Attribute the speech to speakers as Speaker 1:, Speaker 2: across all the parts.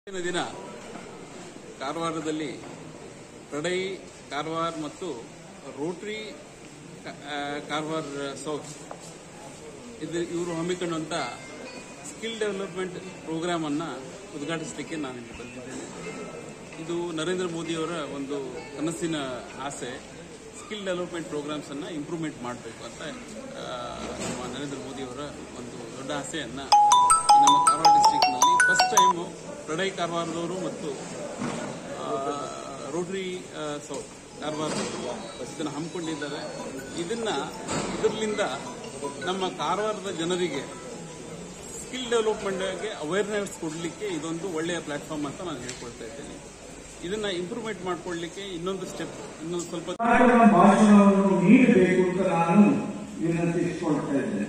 Speaker 1: ಇಂದಿನ ದಿನ ಕಾರವಾರದಲ್ಲಿ ಪ್ರಡೈ ಕಾರವಾರ ಮತ್ತು ರೋಟರಿ ಕ- ಆ, ಕಾರವಾರ ಸೌತ್ ಇದು ಇವರು ಹಮ್ಮಿಕೊಂಡಂತ ಸ್ಕಿಲ್ ಡೆವಲಪ್ಮೆಂಟ್ ಪ್ರೋಗ್ರಾಮ್ ಅನ್ನ ಉದ್ಘಾಟಿಸಲಿಕ್ಕೆ ನಾನು ಇಲ್ಲಿ ಬಂದಿದ್ದೇನೆ ಇದು ನರೇಂದ್ರ ಮೋದಿಯವರ ಒಂದು ಕನಸಿನ ಆಸೆ ಸ್ಕಿಲ್ ಡೆವಲಪ್ಮೆಂಟ್ ಪ್ರೋಗ್ರಾಮ್ಸ್ ಅನ್ನ ಇಂಪ್ರೂವ್ಮೆಂಟ್ ಮಾಡಬೇಕು ಅಂತ ಆ, ನಮ್ಮ ನರೇಂದ್ರ ಮೋದಿಯವರ ಒಂದು ದೊಡ್ಡ ಆಸೆಯನ್ನ ಈ ನಮ್ಮ ಕಾರವಾರ ಡಿಸ್ಟ್ರಿಕ್ಟ್ನಲ್ಲಿ ಫಸ್ಟ್ ಟೈಮು ಪ್ರಡೈ ಕಾರವಾರದವರು ಮತ್ತು ಆ, ರೋಟರಿ ಆ, ಸೌತ್ ಕಾರವಾರ ಇದನ್ನು ಹಮ್ಮಿಕೊಂಡಿದ್ದಾರೆ ಇದನ್ನ ಇದರಿಂದ ನಮ್ಮ ಕಾರವಾರದ ಜನರಿಗೆ ಸ್ಕಿಲ್ ಡೆವಲಪ್ಮೆಂಟ್ಗೆ ಅವೇರ್ನೆಸ್ ಕೊಡಲಿಕ್ಕೆ ಇದೊಂದು ಒಳ್ಳೆಯ ಪ್ಲಾಟ್ಫಾರ್ಮ್ ಅಂತ ನಾನು ಹೇಳ್ಕೊಳ್ತಾ ಇದ್ದೇನೆ ಇದನ್ನ ಇಂಪ್ರೂವ್ಮೆಂಟ್ ಮಾಡ್ಕೊಳ್ಳಿಕ್ಕೆ ಇನ್ನೊಂದು ಸ್ಟೆಪ್ ಇನ್ನೊಂದು ಸ್ವಲ್ಪ
Speaker 2: ಕರ್ನಾಟಕ ಭಾಷಣವನ್ನು ನೀಡಬೇಕು ಅಂತ ನಾನು ವಿನಂತಿಸಿಕೊಳ್ತಾ ಇದ್ದೇನೆ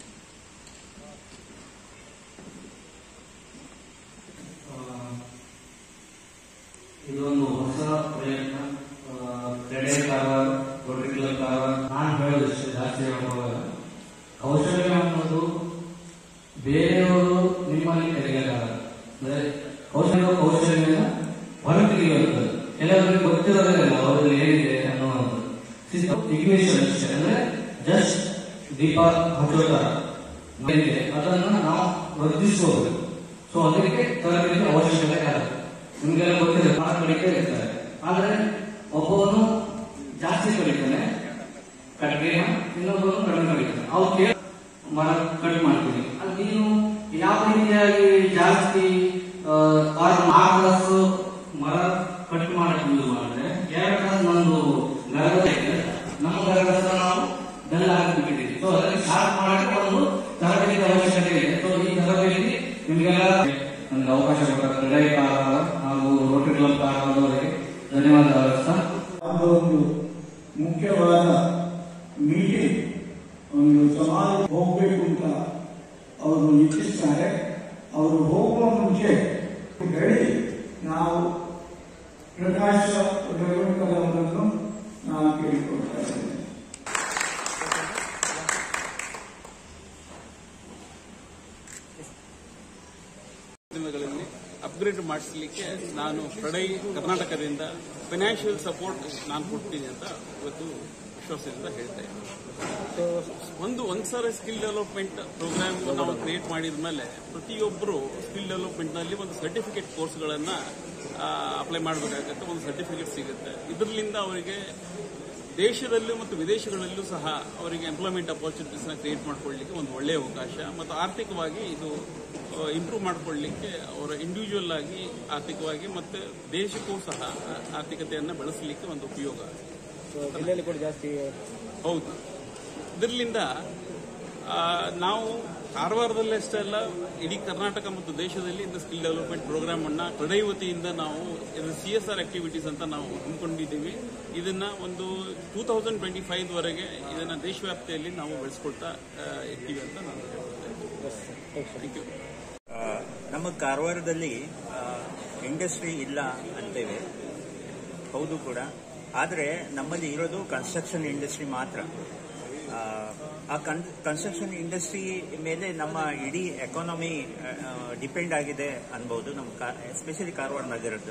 Speaker 3: ಇದೊಂದು ಹೊಸ ಪ್ರಯತ್ನ ಕ್ರೆಡೆ ಕಾರವಾರ ರೋಟರಿ ಕ್ಲಬ್ ಕಾರವಾರ ನಾನು ಹೇಳೋದಿಷ್ಟು ಜಾಸ್ತಿ ಹೇಳೋವಾಗ ಕೌಶಲ್ಯ ಅನ್ನೋದು ಬೇರೆಯವರು ನಿಮ್ಮಲ್ಲಿ ಕಲಿಯಲಾರ ಅಂದ್ರೆ ಕೌಶಲ್ಯ ಕೌಶಲ್ಯ ಹೊರತೆಗೆಯುವಂಥದ್ದು ಕೆಲವರಿಗೆ ಗೊತ್ತಿರೋದಿಲ್ಲ ಅವರಲ್ಲಿ ಏನಿದೆ ಅನ್ನುವಂಥದ್ದು ಇಗ್ನಿಷನ್ ಅಷ್ಟೇ ಅಂದ್ರೆ ಜಸ್ಟ್ ದೀಪ ಹಚ್ಚೋ ತರ ಏನಿದೆ ಅದನ್ನ ನಾವು ವರ್ಧಿಸಬಹುದು ಸೊ ಅದಕ್ಕೆ ತರಬೇತಿ ಅವಶ್ಯಕತೆ ಆಗುತ್ತೆ ನಿಮಗೆಲ್ಲ ಗೊತ್ತಿದೆ ಭಾಳ ಕಲಿಕೆ ಇರ್ತಾರೆ ಆದ್ರೆ ಒಬ್ಬವನು ಜಾಸ್ತಿ ಕಲಿತಾನೆ ಕಟ್ಟಿಗೆನ ಇನ್ನೊಬ್ಬನು ಕಡಿಮೆ ಕಲಿತಾನೆ ಅವ್ರು ಕೇಳ ಮರ ಕಟ್ ಮಾಡ್ತೀವಿ ಅಲ್ಲಿ ನೀನು ಯಾವ ರೀತಿಯಾಗಿ ಜಾಸ್ತಿ ಆರು ನಾಲ್ಕು ತಾಸು ಮರ ಕಟ್ ಮಾಡಕ್ಕೆ ಯೂಸ್ ಮಾಡಿದ್ರೆ ಎರಡು ತಾಸು ನಂದು ಗರಗಸ ಇದೆ ನಮ್ಮ ಗರಗಸ ನಾವು ಬೆಲ್ಲ ಹಾಕಿಬಿಟ್ಟಿದ್ದೀವಿ ಸೊ ಅದಕ್ಕೆ ಶಾರ್ಪ್ ಮಾಡಕ್ಕೆ ಒಂದು ತರಬೇತಿ ಅವಶ್ಯಕತೆ ಇದೆ ಸೊ ಈ ತರಬೇತಿ ನಿಮಗೆಲ್ಲ ನನಗೆ ಅವಕಾಶ ಕೊಟ್ಟ ಕ್ರೀಡೆ ಕಾರವಾರ ಹಾಗೂ ರೋಟರಿ ಕ್ಲಬ್ ಕಾರವಾರದವರಿಗೆ ಧನ್ಯವಾದ ಅರ್ಪಿಸ್ತಾ
Speaker 2: ಅದು ಒಂದು ಮುಖ್ಯವಾದ ಮೀಟಿಂಗ್ ಒಂದು ಸಮಾಜ ಹೋಗಬೇಕು ಅಂತ ಅವರು ಇಚ್ಛಿಸ್ತಾರೆ ಅವರು ಹೋಗುವ ಮುಂಚೆ ಹೇಳಿ ನಾವು ಪ್ರಕಾಶ ರೇವಣ್ಕರ್ ಅವರನ್ನು ನಾನು ಕೇಳಿಕೊಳ್ತಾ ಇದ್ದೇನೆ
Speaker 1: ದಿನಗಳಲ್ಲಿ ಅಪ್ಗ್ರೇಡ್ ಮಾಡಿಸಲಿಕ್ಕೆ ನಾನು ಪ್ರಡೈ ಕರ್ನಾಟಕದಿಂದ ಫೈನಾನ್ಷಿಯಲ್ ಸಪೋರ್ಟ್ ನಾನು ಕೊಡ್ತೀನಿ ಅಂತ ಇವತ್ತು ವಿಶ್ವಾಸದಿಂದ ಹೇಳ್ತಾ ಇದ್ದೀನಿ ಒಂದು ಒಂದ್ಸಲ ಸ್ಕಿಲ್ ಡೆವಲಪ್ಮೆಂಟ್ ಪ್ರೋಗ್ರಾಮ್ ನಾವು ಕ್ರಿಯೇಟ್ ಮಾಡಿದ ಮೇಲೆ ಪ್ರತಿಯೊಬ್ಬರು ಸ್ಕಿಲ್ ಡೆವಲಪ್ಮೆಂಟ್ ನಲ್ಲಿ ಒಂದು ಸರ್ಟಿಫಿಕೇಟ್ ಕೋರ್ಸ್ಗಳನ್ನ ಅಪ್ಲೈ ಮಾಡಬೇಕಾಗತ್ತೆ ಒಂದು ಸರ್ಟಿಫಿಕೇಟ್ ಸಿಗುತ್ತೆ ಇದರಿಂದ ಅವರಿಗೆ ದೇಶದಲ್ಲೂ ಮತ್ತು ವಿದೇಶಗಳಲ್ಲೂ ಸಹ ಅವರಿಗೆ ಎಂಪ್ಲಾಯ್ಮೆಂಟ್ ಅಪಾರ್ಚುನಿಟೀಸ್ನ ಕ್ರಿಯೇಟ್ ಮಾಡ್ಕೊಳ್ಳಿಕ್ಕೆ ಒಂದು ಒಳ್ಳೆಯ ಅವಕಾಶ ಮತ್ತು ಆರ್ಥಿಕವಾಗಿ ಇದು ಇಂಪ್ರೂವ್ ಮಾಡ್ಕೊಳ್ಳಿಕ್ಕೆ ಅವರ ಇಂಡಿವಿಜುವಲ್ ಆಗಿ ಆರ್ಥಿಕವಾಗಿ ಮತ್ತು ದೇಶಕ್ಕೂ ಸಹ ಆ- ಆರ್ಥಿಕತೆಯನ್ನು ಬೆಳೆಸಲಿಕ್ಕೆ ಒಂದು ಉಪಯೋಗ
Speaker 4: ಜಿಲ್ಲೆಯಲ್ಲಿ ಕೂಡ ಜಾಸ್ತಿ
Speaker 1: ಹೌದು ಇದರಿಂದ ಆ, ನಾವು ಕಾರವಾರದಲ್ಲಿ ಅಷ್ಟೇ ಅಲ್ಲ ಇಡೀ ಕರ್ನಾಟಕ ಮತ್ತು ದೇಶದಲ್ಲಿ ಇಂದ ಸ್ಕಿಲ್ ಡೆವಲಪ್ಮೆಂಟ್ ಪ್ರೋಗ್ರಾಮ್ ಅನ್ನ ಕ್ರೀಡೈ ವತಿಯಿಂದ ನಾವು ಸಿ ಎಸ್ ಆರ್ ಆಕ್ಟಿವಿಟೀಸ್ ಅಂತ ನಾವು ಹಮ್ಮಿಕೊಂಡಿದ್ದೀವಿ ಇದನ್ನ ಒಂದು ಟೂ ತೌಸಂಡ್ ಟ್ವೆಂಟಿ ಫೈವ್ ವರೆಗೆ ಇದನ್ನ ದೇಶವ್ಯಾಪ್ತಿಯಲ್ಲಿ ನಾವು ಬೆಳೆಸ್ಕೊಳ್ತಾ ಆ, ಇರ್ತೀವಿ ಅಂತ ನಾನು ಹೇಳ್ತಾ ಥ್ಯಾಂಕ್ ಯು
Speaker 5: ಆ, ನಮ್ಮ ಕಾರವಾರದಲ್ಲಿ ಇಂಡಸ್ಟ್ರಿ ಇಲ್ಲ ಅಂತೇವೆ ಹೌದು ಕೂಡ ಆದರೆ ನಮ್ಮಲ್ಲಿ ಇರೋದು ಕನ್ಸ್ಟ್ರಕ್ಷನ್ ಇಂಡಸ್ಟ್ರಿ ಮಾತ್ರ ಆ, ಆ ಕನ್ಸ್ಟ್ರಕ್ಷನ್ ಇಂಡಸ್ಟ್ರಿ ಮೇಲೆ ನಮ್ಮ ಇಡೀ ಎಕಾನಮಿ ಡಿಪೆಂಡ್ ಆಗಿದೆ ಅನ್ಬೋದು ನಮ್ಮ ಎಸ್ಪೆಷಲಿ ಕಾರವಾರ ನಗರದ್ದು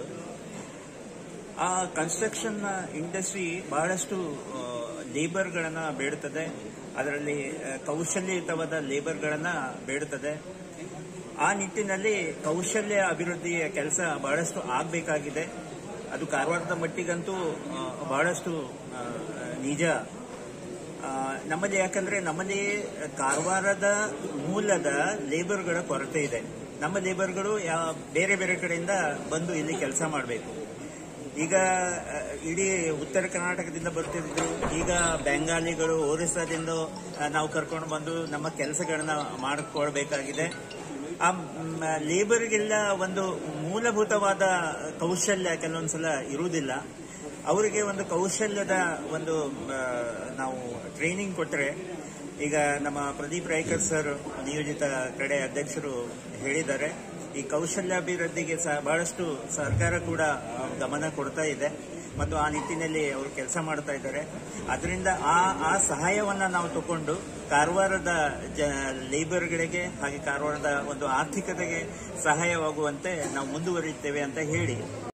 Speaker 5: ಆ ಕನ್ಸ್ಟ್ರಕ್ಷನ್ ಇಂಡಸ್ಟ್ರಿ ಬಹಳಷ್ಟು ಲೇಬರ್ಗಳನ್ನ ಬೇಡುತ್ತದೆ ಅದರಲ್ಲಿ ಆ, ಕೌಶಲ್ಯಯುತವಾದ ಲೇಬರ್ಗಳನ್ನ ಬೇಡುತ್ತದೆ ಆ ನಿಟ್ಟಿನಲ್ಲಿ ಕೌಶಲ್ಯ ಅಭಿವೃದ್ಧಿಯ ಕೆಲಸ ಬಹಳಷ್ಟು ಆಗಬೇಕಾಗಿದೆ ಅದು ಕಾರವಾರದ ಮಟ್ಟಿಗಂತೂ ಆ, ಬಹಳಷ್ಟು ಆ, ನಿಜ ಆ, ನಮ್ಮಲ್ಲಿ ಯಾಕಂದ್ರೆ ನಮ್ಮಲ್ಲಿ ಕಾರವಾರದ ಮೂಲದ ಲೇಬರ್ಗಳ ಕೊರತೆ ಇದೆ ನಮ್ಮ ಲೇಬರ್ಗಳು ಯಾ- ಬೇರೆ ಬೇರೆ ಕಡೆಯಿಂದ ಬಂದು ಇಲ್ಲಿ ಕೆಲಸ ಮಾಡಬೇಕು ಈಗ ಆ, ಇಡೀ ಉತ್ತರ ಕರ್ನಾಟಕದಿಂದ ಬರ್ತಿದ್ರು ಈಗ ಬೆಂಗಾಲಿಗಳು ಒರಿಸ್ಸಾದಿಂದ ಆ, ನಾವು ಕರ್ಕೊಂಡು ಬಂದು ನಮ್ಮ ಕೆಲಸಗಳನ್ನ ಮಾಡಿಕೊಳ್ಬೇಕಾಗಿದೆ ಆ ಲೇಬರ್ಗೆಲ್ಲ ಒಂದು ಮೂಲಭೂತವಾದ ಕೌಶಲ್ಯ ಕೆಲವೊಂದ್ಸಲ ಇರುವುದಿಲ್ಲ ಅವರಿಗೆ ಒಂದು ಕೌಶಲ್ಯದ ಒಂದು ಆ, ನಾವು ಟ್ರೈನಿಂಗ್ ಕೊಟ್ಟರೆ ಈಗ ನಮ್ಮ ಪ್ರದೀಪ್ ರಾಯ್ಕರ್ ಸರ್ ನಿಯೋಜಿತ ಕಡೆ ಅಧ್ಯಕ್ಷರು ಹೇಳಿದ್ದಾರೆ ಈ ಕೌಶಲ್ಯಾಭಿವೃದ್ಧಿಗೆ ಸಹ ಬಹಳಷ್ಟು ಸರ್ಕಾರ ಕೂಡ ಆ, ಗಮನ ಕೊಡ್ತಾ ಇದೆ ಮತ್ತು ಆ ನಿಟ್ಟಿನಲ್ಲಿ ಅವರು ಕೆಲಸ ಮಾಡ್ತಾ ಇದ್ದಾರೆ ಅದರಿಂದ ಆ ಆ ಸಹಾಯವನ್ನ ನಾವು ತಗೊಂಡು ಕಾರವಾರದ ಜ ಲೇಬರ್ಗಳಿಗೆ ಹಾಗೆ ಕಾರವಾರದ ಒಂದು ಆರ್ಥಿಕತೆಗೆ ಸಹಾಯವಾಗುವಂತೆ ನಾವು ಮುಂದುವರಿಯುತ್ತೇವೆ ಅಂತ ಹೇಳಿ